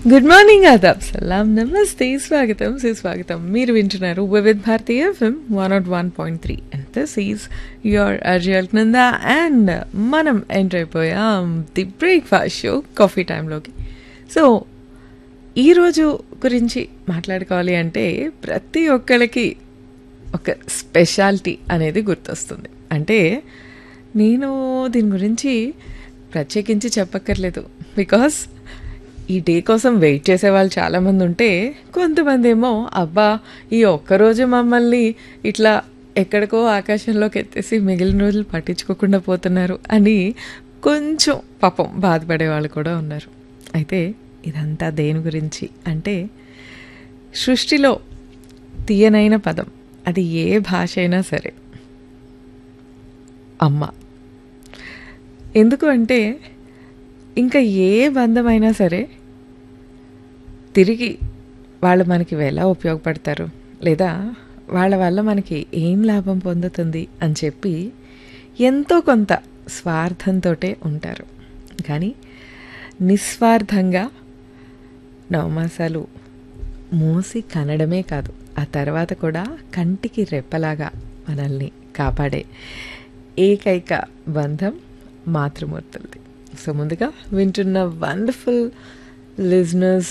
good morning ఆదాబ్ సలాం నమస్తే స్వాగతం సుస్వాగతం మీరు వింటున్నారు Vividh Bharati FM one nought one point three and this is your RJ Nanda and మనం ఎంటర్ అయిపోయాం ది బ్రేక్ఫాస్ట్ షో కాఫీ టైంలోకి సో ఈరోజు గురించి మాట్లాడుకోవాలి అంటే ప్రతి ఒక్కరికి ఒక స్పెషాలిటీ అనేది గుర్తొస్తుంది అంటే నేను దీని గురించి ప్రత్యేకించి చెప్పక్కర్లేదు బికాస్ ఈ డే కోసం వెయిట్ చేసే వాళ్ళు చాలామంది ఉంటే కొంతమంది ఏమో అబ్బా ఈ ఒక్కరోజు మమ్మల్ని ఇట్లా ఎక్కడికో ఆకాశంలోకి ఎత్తేసి మిగిలిన రోజులు పట్టించుకోకుండా పోతున్నారు అని కొంచెం పాపం బాధపడే వాళ్ళు కూడా ఉన్నారు అయితే ఇదంతా దేని గురించి అంటే సృష్టిలో తీయనైన పదం అది ఏ భాష అయినా సరే అమ్మ ఎందుకు అంటే ఇంకా ఏ బంధమైనా సరే తిరిగి వాళ్ళు మనకి ఎలా ఉపయోగపడతారు లేదా వాళ్ళ వల్ల మనకి ఏం లాభం పొందుతుంది అని చెప్పి ఎంతో కొంత స్వార్థంతో ఉంటారు కానీ నిస్వార్థంగా నవమాసాలు మోసి కనడమే కాదు ఆ తర్వాత కూడా కంటికి రెప్పలాగా మనల్ని కాపాడే ఏకైక బంధం మాతృమూర్తులది సో ముందుగా వింటున్న వండర్ఫుల్ లిజనర్స్